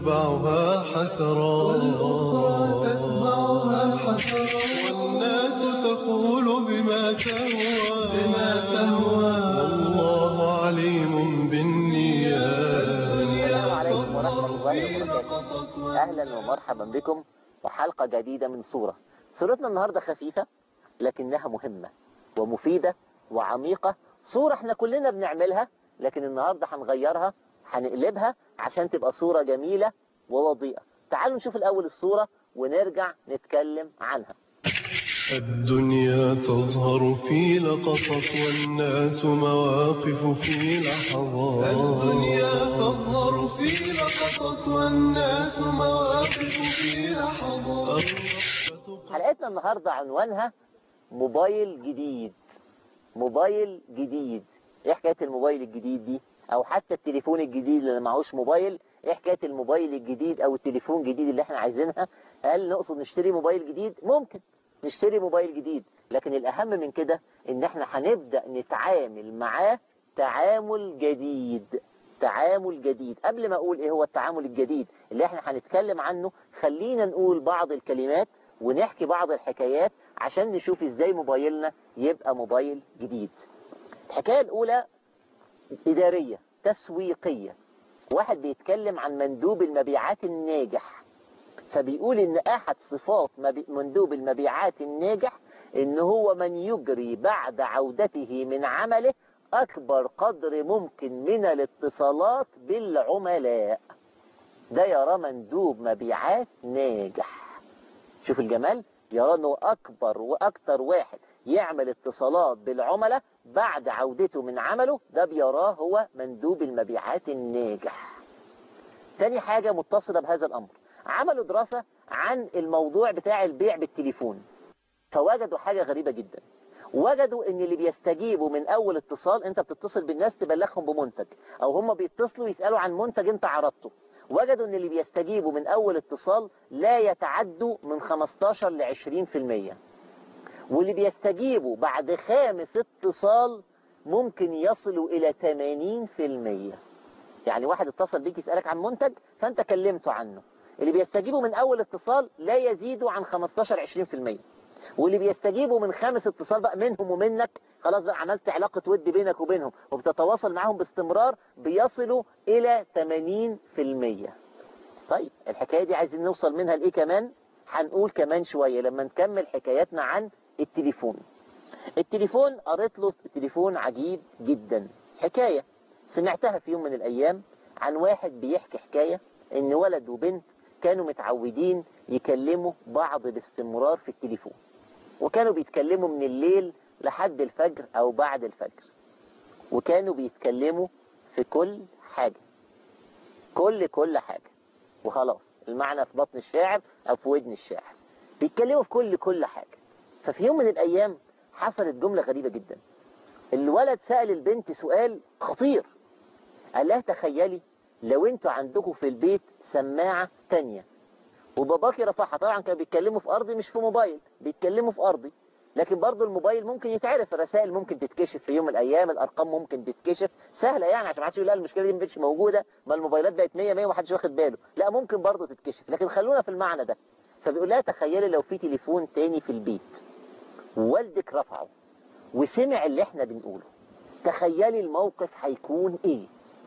تتبعها حسرات والناس تقول بما تهوى والله عليم بالنيات السلام عليكم ورحمة الله وبركاته أهلا ومرحبا بكم وحلقة جديدة من صورة صورتنا النهاردة خفيفة لكنها مهمة ومفيدة وعميقة صورة احنا كلنا بنعملها لكن النهاردة هنغيرها هنقلبها عشان تبقى صورة جميلة ووضيئة تعالوا نشوف الأول الصورة ونرجع نتكلم عنها الدنيا تظهر في لقطة والناس مواقف في لحظات الدنيا تظهر في لقطة والناس مواقف في لحظات حلقتنا النهاردة عنوانها موبايل جديد موبايل جديد ايه حكاية الموبايل الجديد دي او حتى التليفون الجديد اللي معهوش موبايل ايه حكاية الموبايل الجديد او التليفون الجديد اللي احنا عايزينها هل نقصد نشتري موبايل جديد ممكن نشتري موبايل جديد لكن الاهم من كده ان احنا هنبدأ نتعامل معاه تعامل جديد تعامل جديد قبل ما اقول ايه هو التعامل الجديد اللي احنا هنتكلم عنه خلينا نقول بعض الكلمات ونحكي بعض الحكايات عشان نشوف ازاي موبايلنا يبقى موبايل جديد الحكاية الاولى ادارية تسويقية واحد بيتكلم عن مندوب المبيعات الناجح فبيقول ان احد صفات مبي- مندوب المبيعات الناجح ان هو من يجري بعد عودته من عمله اكبر قدر ممكن من الاتصالات بالعملاء ده يرى مندوب مبيعات ناجح شوف الجمال يرى انه اكبر واكتر واحد يعمل اتصالات بالعملاء بعد عودته من عمله ده بيراه هو مندوب المبيعات الناجح تاني حاجة متصلة بهذا الامر عملوا دراسة عن الموضوع بتاع البيع بالتليفون فوجدوا حاجة غريبة جدا وجدوا ان اللي بيستجيبوا من اول اتصال انت بتتصل بالناس تبلغهم بمنتج او هم بيتصلوا يسألوا عن منتج انت عرضته وجدوا ان اللي بيستجيبوا من اول اتصال لا يتعدوا من 15 ل 20% واللي بيستجيبوا بعد خامس اتصال ممكن يصلوا الى 80% يعني واحد اتصل بيك يسألك عن منتج فانت كلمته عنه اللي بيستجيبوا من اول اتصال لا يزيدوا عن 15 20% واللي بيستجيبوا من خامس اتصال بقى منهم ومنك خلاص بقى عملت علاقة ود بينك وبينهم وبتتواصل معاهم باستمرار بيصلوا إلى 80% طيب الحكاية دي عايزين نوصل منها لإيه كمان هنقول كمان شوية لما نكمل حكاياتنا عن التليفون التليفون قريت له تليفون عجيب جدا حكاية سمعتها في يوم من الأيام عن واحد بيحكي حكاية إن ولد وبنت كانوا متعودين يكلموا بعض باستمرار في التليفون وكانوا بيتكلموا من الليل لحد الفجر أو بعد الفجر وكانوا بيتكلموا في كل حاجة كل كل حاجة وخلاص المعنى في بطن الشاعر أو في ودن الشاعر بيتكلموا في كل كل حاجة ففي يوم من الأيام حصلت جملة غريبة جدا الولد سأل البنت سؤال خطير قال لها تخيلي لو انتوا عندكم في البيت سماعة تانية وباباكي رفعها طبعا كانوا بيتكلموا في أرضي مش في موبايل بيتكلموا في أرضي لكن برضو الموبايل ممكن يتعرف الرسائل ممكن تتكشف في يوم من الأيام الأرقام ممكن تتكشف سهلة يعني عشان ما حدش يقول لا المشكلة دي مش موجودة ما الموبايلات بقت 100 100 ومحدش واخد باله لا ممكن برضو تتكشف لكن خلونا في المعنى ده فبيقول لها تخيلي لو في تليفون تاني في البيت ووالدك رفعه وسمع اللي احنا بنقوله تخيلي الموقف هيكون ايه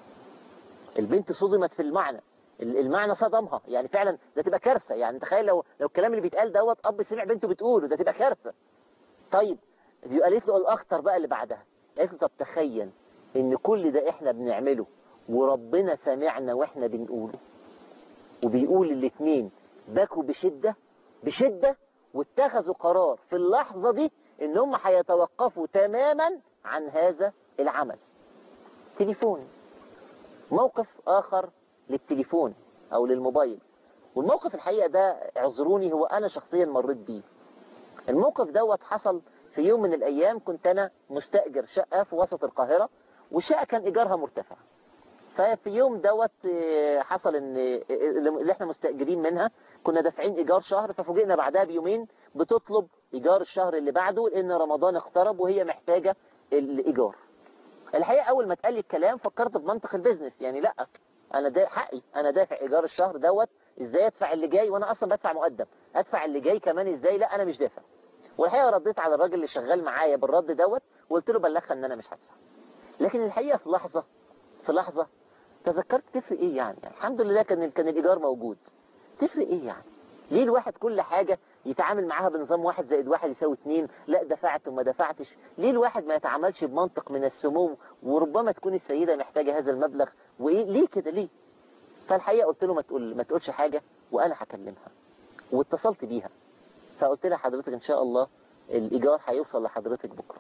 البنت صدمت في المعنى المعنى صدمها يعني فعلا ده تبقى كارثة يعني تخيل لو لو الكلام اللي بيتقال دوت اب سمع بنته بتقوله ده تبقى كارثة طيب دي قالت له الاخطر بقى اللي بعدها قالت له طب تخيل ان كل ده احنا بنعمله وربنا سمعنا واحنا بنقوله وبيقول الاثنين بكوا بشدة بشدة واتخذوا قرار في اللحظة دي ان هم هيتوقفوا تماما عن هذا العمل تليفون موقف آخر للتليفون أو للموبايل والموقف الحقيقة ده اعذروني هو أنا شخصيا مريت بيه الموقف دوت حصل في يوم من الأيام كنت أنا مستأجر شقة في وسط القاهرة والشقة كان إيجارها مرتفع ففي يوم دوت آه، حصل ان آه، اللي احنا مستأجرين منها كنا دافعين ايجار شهر ففوجئنا بعدها بيومين بتطلب ايجار الشهر اللي بعده لان رمضان اقترب وهي محتاجة الايجار الحقيقة اول ما اتقال لي الكلام فكرت بمنطق البيزنس يعني لا انا ده حقي انا دافع ايجار الشهر دوت ازاي ادفع اللي جاي وانا اصلا بدفع مقدم ادفع اللي جاي كمان ازاي لا انا مش دافع والحقيقه رديت على الراجل اللي شغال معايا بالرد دوت وقلت له بلغها ان انا مش هدفع لكن الحقيقه في لحظه في لحظه تذكرت تفرق ايه يعني الحمد لله كان كان الايجار موجود تفرق ايه يعني ليه الواحد كل حاجة يتعامل معاها بنظام واحد زائد واحد يساوي اتنين لا دفعت وما دفعتش ليه الواحد ما يتعاملش بمنطق من السمو وربما تكون السيدة محتاجة هذا المبلغ وايه ليه كده ليه فالحقيقة قلت له ما تقول ما تقولش حاجة وانا هكلمها واتصلت بيها فقلت لها حضرتك ان شاء الله الايجار هيوصل لحضرتك بكرة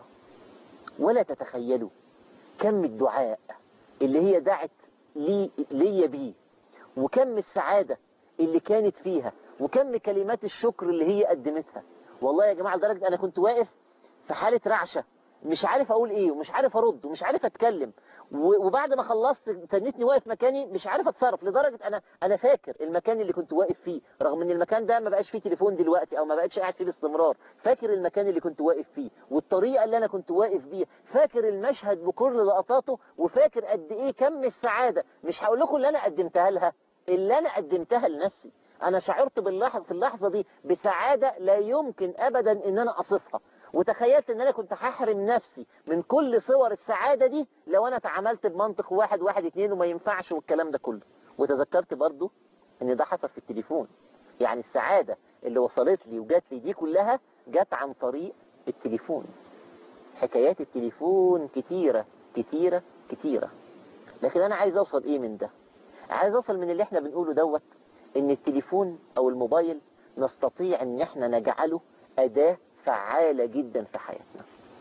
ولا تتخيلوا كم الدعاء اللي هي دعت لي ليا بيه وكم السعادة اللي كانت فيها وكم كلمات الشكر اللي هي قدمتها والله يا جماعة لدرجة أنا كنت واقف في حالة رعشة مش عارف أقول إيه ومش عارف أرد ومش عارف أتكلم وبعد ما خلصت تنتني واقف مكاني مش عارف أتصرف لدرجة أنا أنا فاكر المكان اللي كنت واقف فيه رغم إن المكان ده ما بقاش فيه تليفون دلوقتي أو ما بقتش قاعد فيه باستمرار فاكر المكان اللي كنت واقف فيه والطريقة اللي أنا كنت واقف بيها فاكر المشهد بكل لقطاته وفاكر قد إيه كم السعادة مش هقول لكم اللي أنا قدمتها لها اللي أنا قدمتها لنفسي أنا شعرت باللحظة في اللحظة دي بسعادة لا يمكن أبدا إن أنا أصفها وتخيلت إن أنا كنت هحرم نفسي من كل صور السعادة دي لو أنا تعاملت بمنطق واحد واحد اتنين وما ينفعش والكلام ده كله وتذكرت برضو إن ده حصل في التليفون يعني السعادة اللي وصلت لي وجات لي دي كلها جت عن طريق التليفون حكايات التليفون كتيرة كتيرة كتيرة لكن أنا عايز أوصل إيه من ده عايز أوصل من اللي إحنا بنقوله دوت ان التليفون او الموبايل نستطيع ان احنا نجعله اداة فعالة جدا في حياتنا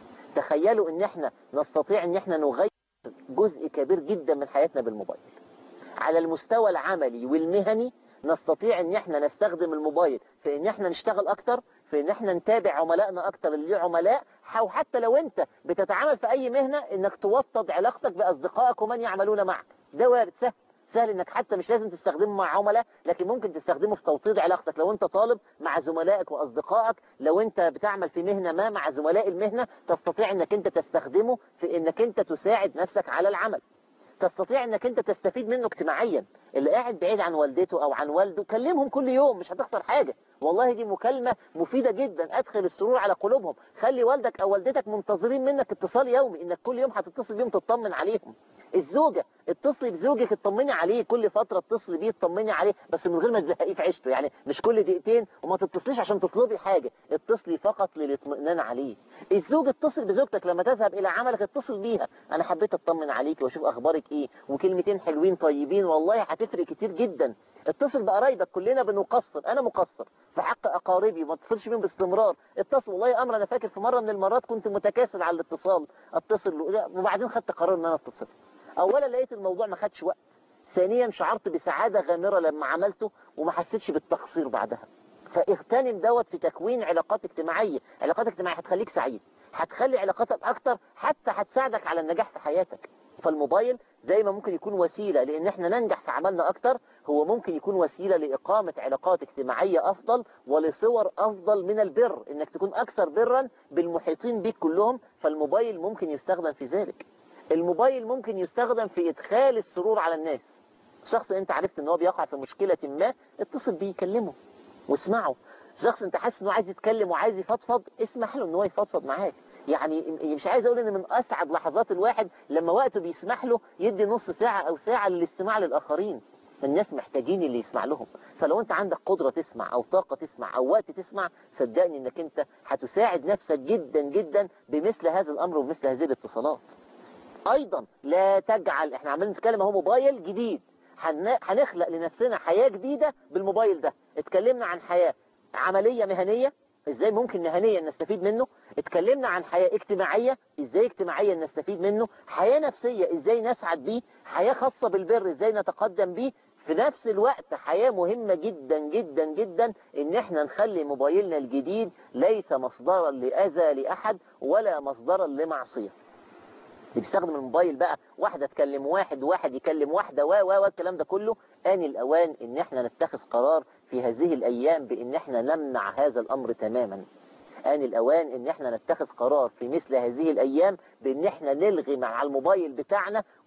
تخيلوا ان احنا نستطيع ان احنا نغير جزء كبير جدا من حياتنا بالموبايل على المستوى العملي والمهني نستطيع ان احنا نستخدم الموبايل في ان احنا نشتغل اكتر في ان احنا نتابع عملائنا اكتر اللي ليه عملاء او حتى لو انت بتتعامل في اي مهنة انك توطد علاقتك باصدقائك ومن يعملون معك ده وارد سهل سهل انك حتى مش لازم تستخدمه مع عملاء لكن ممكن تستخدمه في توطيد علاقتك لو انت طالب مع زملائك واصدقائك لو انت بتعمل في مهنة ما مع زملاء المهنة تستطيع انك انت تستخدمه في انك انت تساعد نفسك على العمل تستطيع انك انت تستفيد منه اجتماعيا اللي قاعد بعيد عن والدته او عن والده كلمهم كل يوم مش هتخسر حاجة والله دي مكالمة مفيدة جدا ادخل السرور على قلوبهم خلي والدك او والدتك منتظرين منك اتصال يومي انك كل يوم هتتصل بيهم تطمن عليهم الزوجة اتصلي بزوجك اطمني عليه كل فترة اتصلي بيه اطمني عليه بس من غير ما تزهقيه في عيشته يعني مش كل دقيقتين وما تتصليش عشان تطلبي حاجة اتصلي فقط للاطمئنان عليه الزوج اتصل بزوجتك لما تذهب الى عملك اتصل بيها انا حبيت اطمن عليك واشوف اخبارك ايه وكلمتين حلوين طيبين والله هتفرق كتير جدا اتصل بقرايبك كلنا بنقصر انا مقصر في حق اقاربي ما اتصلش بيهم باستمرار اتصل والله امر انا فاكر في مرة من المرات كنت متكاسل على الاتصال اتصل وبعدين خدت قرار ان انا اتصل اولا لقيت الموضوع ما خدش وقت ثانيا شعرت بسعادة غامرة لما عملته وما حسيتش بالتقصير بعدها فاغتنم دوت في تكوين علاقات اجتماعية علاقات اجتماعية هتخليك سعيد هتخلي علاقاتك اكتر حتى هتساعدك على النجاح في حياتك فالموبايل زي ما ممكن يكون وسيلة لان احنا ننجح في عملنا اكتر هو ممكن يكون وسيلة لإقامة علاقات اجتماعية أفضل ولصور أفضل من البر إنك تكون أكثر برا بالمحيطين بك كلهم فالموبايل ممكن يستخدم في ذلك الموبايل ممكن يستخدم في إدخال السرور على الناس شخص أنت عرفت أنه بيقع في مشكلة ما اتصل بيه كلمه واسمعه شخص أنت حاسس أنه عايز يتكلم وعايز يفضفض اسمح له أنه يفضفض معاك يعني مش عايز أقول أن من أسعد لحظات الواحد لما وقته بيسمح له يدي نص ساعة أو ساعة للاستماع للآخرين الناس محتاجين اللي يسمع لهم فلو انت عندك قدرة تسمع او طاقة تسمع او وقت تسمع صدقني انك انت هتساعد نفسك جدا جدا بمثل هذا الامر وبمثل هذه الاتصالات ايضا لا تجعل احنا عمالين نتكلم اهو موبايل جديد هنخلق لنفسنا حياة جديدة بالموبايل ده اتكلمنا عن حياة عملية مهنية ازاي ممكن مهنيا نستفيد منه اتكلمنا عن حياة اجتماعية ازاي اجتماعيا نستفيد منه حياة نفسية ازاي نسعد بيه حياة خاصة بالبر ازاي نتقدم بيه في نفس الوقت حياة مهمة جدا جدا جدا ان احنا نخلي موبايلنا الجديد ليس مصدرا لأذى لأحد ولا مصدرا لمعصية اللي بيستخدم الموبايل بقى واحدة تكلم واحد وواحد يكلم واحدة و و والكلام ده كله آن الأوان ان احنا نتخذ قرار في هذه الأيام بان احنا نمنع هذا الأمر تماما آن الأوان ان احنا نتخذ قرار في مثل هذه الأيام بان احنا نلغي مع الموبايل بتاعنا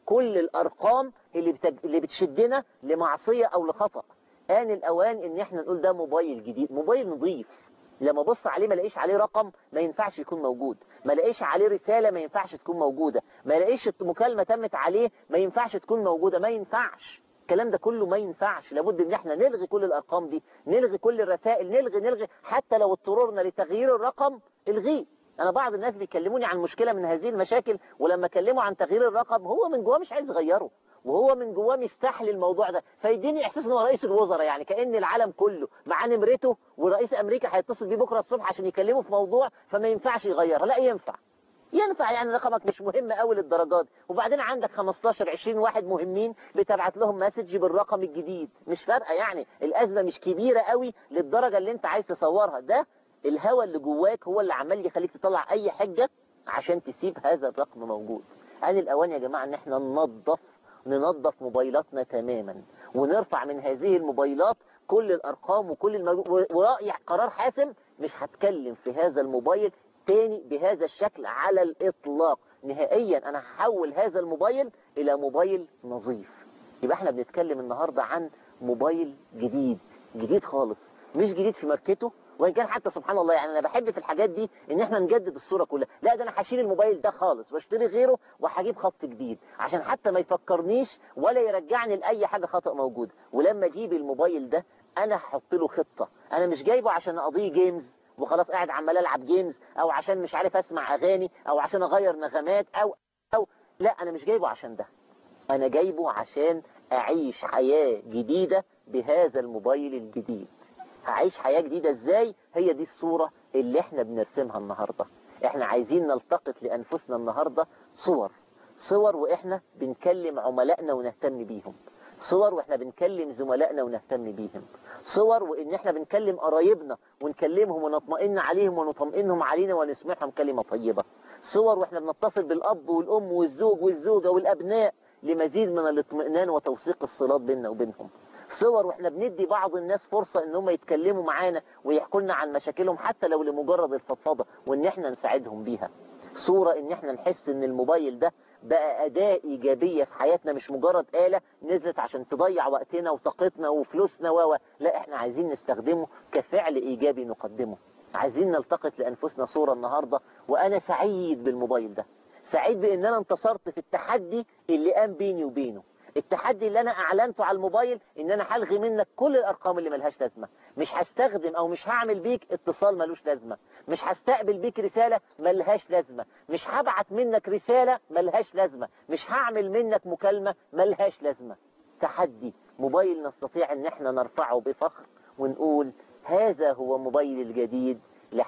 كل الارقام اللي بتج... اللي بتشدنا لمعصيه او لخطا آن الأوان إن إحنا نقول ده موبايل جديد موبايل نظيف لما بص عليه ما لاقيش عليه رقم ما ينفعش يكون موجود ما لاقيش عليه رسالة ما ينفعش تكون موجودة ما لاقيش مكالمة تمت عليه ما ينفعش تكون موجودة ما ينفعش الكلام ده كله ما ينفعش لابد ان احنا نلغي كل الارقام دي نلغي كل الرسائل نلغي نلغي حتى لو اضطررنا لتغيير الرقم الغيه انا بعض الناس بيكلموني عن مشكلة من هذه المشاكل ولما كلموا عن تغيير الرقم هو من جواه مش عايز يغيره وهو من جواه مستحلي الموضوع ده فيديني احساس ان هو رئيس الوزراء يعني كأن العالم كله معاه نمرته ورئيس امريكا هيتصل بيه بكره الصبح عشان يكلمه في موضوع فما ينفعش يغيرها لا ينفع ينفع يعني رقمك مش مهم قوي للدرجات وبعدين عندك 15 20 واحد مهمين بتبعت لهم مسج بالرقم الجديد مش فارقه يعني الازمه مش كبيره قوي للدرجه اللي انت عايز تصورها ده الهوى اللي جواك هو اللي عمال يخليك تطلع اي حجه عشان تسيب هذا الرقم موجود ان الاوان يا جماعه ان احنا ننظف ننظف موبايلاتنا تماما ونرفع من هذه الموبايلات كل الارقام وكل المو... ورأي قرار حاسم مش هتكلم في هذا الموبايل تاني بهذا الشكل على الاطلاق نهائيا انا هحول هذا الموبايل الى موبايل نظيف يبقى احنا بنتكلم النهاردة عن موبايل جديد جديد خالص مش جديد في ماركته وان كان حتى سبحان الله يعني انا بحب في الحاجات دي ان احنا نجدد الصورة كلها لا ده انا هشيل الموبايل ده خالص واشتري غيره وهجيب خط جديد عشان حتى ما يفكرنيش ولا يرجعني لاي حاجة خطأ موجود ولما اجيب الموبايل ده انا هحط له خطة انا مش جايبه عشان اقضيه جيمز وخلاص قاعد عمال العب جيمز او عشان مش عارف اسمع اغاني او عشان اغير نغمات او او لا انا مش جايبه عشان ده انا جايبه عشان اعيش حياة جديدة بهذا الموبايل الجديد هعيش حياة جديدة ازاي هي دي الصورة اللي احنا بنرسمها النهاردة احنا عايزين نلتقط لانفسنا النهاردة صور صور واحنا بنكلم عملائنا ونهتم بيهم صور واحنا بنكلم زملائنا ونهتم بيهم صور وان احنا بنكلم قرايبنا ونكلمهم ونطمئن عليهم ونطمئنهم علينا ونسمعهم كلمة طيبة صور واحنا بنتصل بالاب والام والزوج والزوجة والابناء لمزيد من الاطمئنان وتوثيق الصلات بيننا وبينهم صور واحنا بندي بعض الناس فرصة ان هم يتكلموا معانا ويحكوا لنا عن مشاكلهم حتى لو لمجرد الفضفضة وان احنا نساعدهم بيها صورة ان احنا نحس ان الموبايل ده بقى أداة إيجابية في حياتنا مش مجرد آلة نزلت عشان تضيع وقتنا وطاقتنا وفلوسنا و لا احنا عايزين نستخدمه كفعل إيجابي نقدمه عايزين نلتقط لأنفسنا صورة النهاردة وأنا سعيد بالموبايل ده سعيد بأن أنا انتصرت في التحدي اللي قام بيني وبينه التحدي اللي انا اعلنته على الموبايل ان انا هلغي منك كل الارقام اللي ملهاش لازمه مش هستخدم او مش هعمل بيك اتصال ملوش لازمه مش هستقبل بيك رساله ملهاش لازمه مش هبعت منك رساله ملهاش لازمه مش هعمل منك مكالمه ملهاش لازمه تحدي موبايل نستطيع ان احنا نرفعه بفخر ونقول هذا هو موبايل الجديد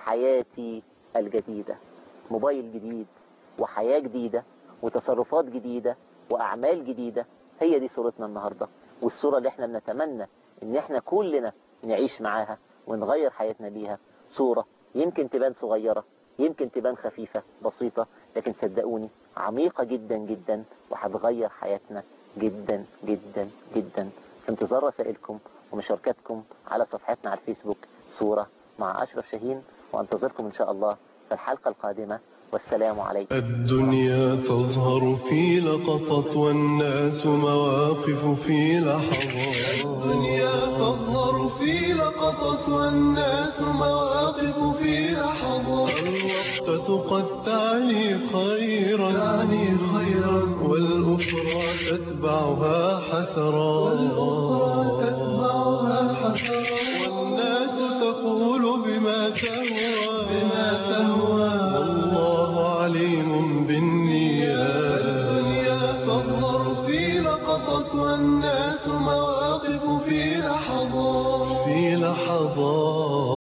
لحياتي الجديدة موبايل جديد وحياة جديدة وتصرفات جديدة وأعمال جديدة هي دي صورتنا النهاردة والصورة اللي احنا بنتمنى ان احنا كلنا نعيش معاها ونغير حياتنا بيها صورة يمكن تبان صغيرة يمكن تبان خفيفة بسيطة لكن صدقوني عميقة جدا جدا وهتغير حياتنا جدا جدا جدا في انتظار رسائلكم ومشاركاتكم على صفحتنا على الفيسبوك صورة مع أشرف شاهين وانتظركم إن شاء الله في الحلقة القادمة والسلام عليكم الدنيا تظهر في لقطة والناس مواقف في لحظات الدنيا تظهر في لقطة والناس مواقف في لحظات الوقفة قد تعني خيرا تعني خيرا والأخرى تتبعها حسرات والأخرى تتبعها حسرات والناس تقول بما تهوى بما تهوى والله عليم بالنيات الدنيا تظهر في لقطة والناس مواقف في لحظات في لحظات